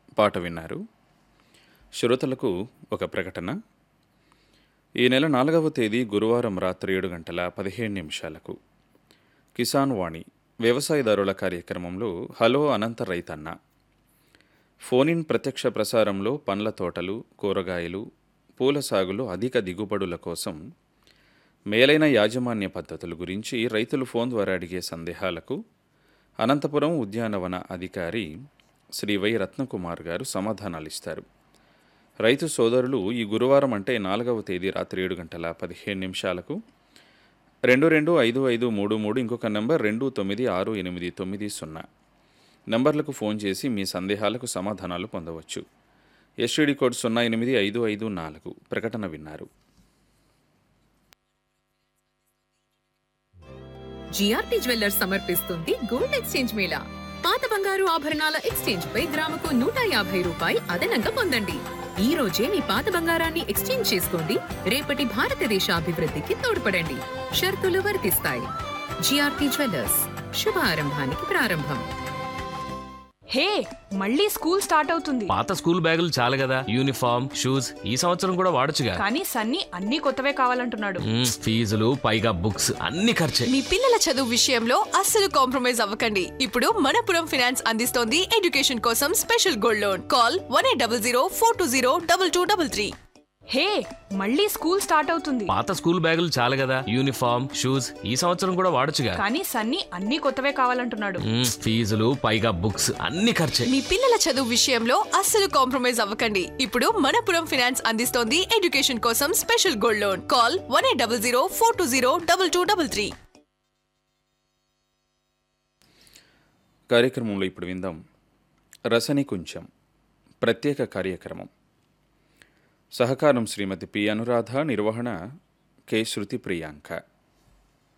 పాట విన్నారు శ్రోతలకు ఒక ప్రకటన ఈ నెల నాలుగవ తేదీ గురువారం రాత్రి ఏడు గంటల పదిహేను నిమిషాలకు కిసాన్ వాణి వ్యవసాయదారుల కార్యక్రమంలో హలో అనంత రైతన్న ఫోనిన్ ప్రత్యక్ష ప్రసారంలో పండ్ల తోటలు కూరగాయలు పూల సాగులో అధిక దిగుబడుల కోసం మేలైన యాజమాన్య పద్ధతుల గురించి రైతులు ఫోన్ ద్వారా అడిగే సందేహాలకు అనంతపురం ఉద్యానవన అధికారి శ్రీ వై రత్నకుమార్ గారు సమాధానాలు ఇస్తారు రైతు సోదరులు ఈ గురువారం అంటే నాలుగవ తేదీ రాత్రి ఏడు గంటల పదిహేను నిమిషాలకు రెండు రెండు ఐదు ఐదు మూడు మూడు ఇంకొక నంబర్ రెండు తొమ్మిది ఆరు ఎనిమిది తొమ్మిది సున్నా నంబర్లకు ఫోన్ చేసి మీ సందేహాలకు సమాధానాలు పొందవచ్చు ఎస్టీడీ కోడ్ సున్నా ఎనిమిది ఐదు ఐదు నాలుగు ప్రకటన విన్నారు జిఆర్టీ జ్యువెల్లర్స్ సమర్పిస్తుంది గోల్డ్ ఎక్స్చేంజ్ మేళా పాత బంగారు ఆభరణాల ఎక్స్చేంజ్ పై గ్రాముకు నూట యాభై రూపాయి అదనంగా పొందండి ఈ రోజే మీ పాత బంగారాన్ని ఎక్స్చేంజ్ చేసుకోండి రేపటి భారతదేశ అభివృద్ధికి తోడ్పడండి షరతులు వర్తిస్తాయి జిఆర్టీ జ్యువెల్లర్స్ శుభారంభానికి ప్రారంభం హే మళ్ళీ స్కూల్ స్టార్ట్ అవుతుంది పాత స్కూల్ బ్యాగులు చాలు కదా యూనిఫామ్ షూస్ ఈ సంవత్సరం కూడా వాడొచ్చుగా కానీ సన్నీ అన్ని కొత్తవే కావాలంటున్నాడు మ్మ్, ఫీజులు పైగా బుక్స్ అన్ని ఖర్చే మీ పిల్లల చదువు విషయంలో అస్సలు కాంప్రమైజ్ అవ్వకండి ఇప్పుడు మనపురం ఫైనాన్స్ అందిస్తోంది ఎడ్యుకేషన్ కోసం special gold loan call one eight double zero four two zero double two double three hey మళ్ళీ స్కూల్ స్టార్ట్ అవుతుంది పాత స్కూల్ బ్యాగులు చాలు కదా యూనిఫామ్ షూస్ ఈ సంవత్సరం కూడా వాడొచ్చుగా కానీ సన్నీ అన్ని కొత్తవే కావాలంటున్నాడు మ్మ్, ఫీజులు పైగా బుక్స్ అన్ని ఖర్చే మీ పిల్లల చదువు విషయంలో అస్సలు కాంప్రమైజ్ అవ్వకండి ఇప్పుడు మనపురం ఫైనాన్స్ అందిస్తోంది ఎడ్యుకేషన్ కోసం special gold loan call one eight double zero four two zero double two double three కార్యక్రమంలో ఇప్పుడు విందాం రసని కొంచెం ప్రత్యేక కార్యక్రమం సహకారం శ్రీమతి పి అనురాధ నిర్వహణ కె శృతి ప్రియాంక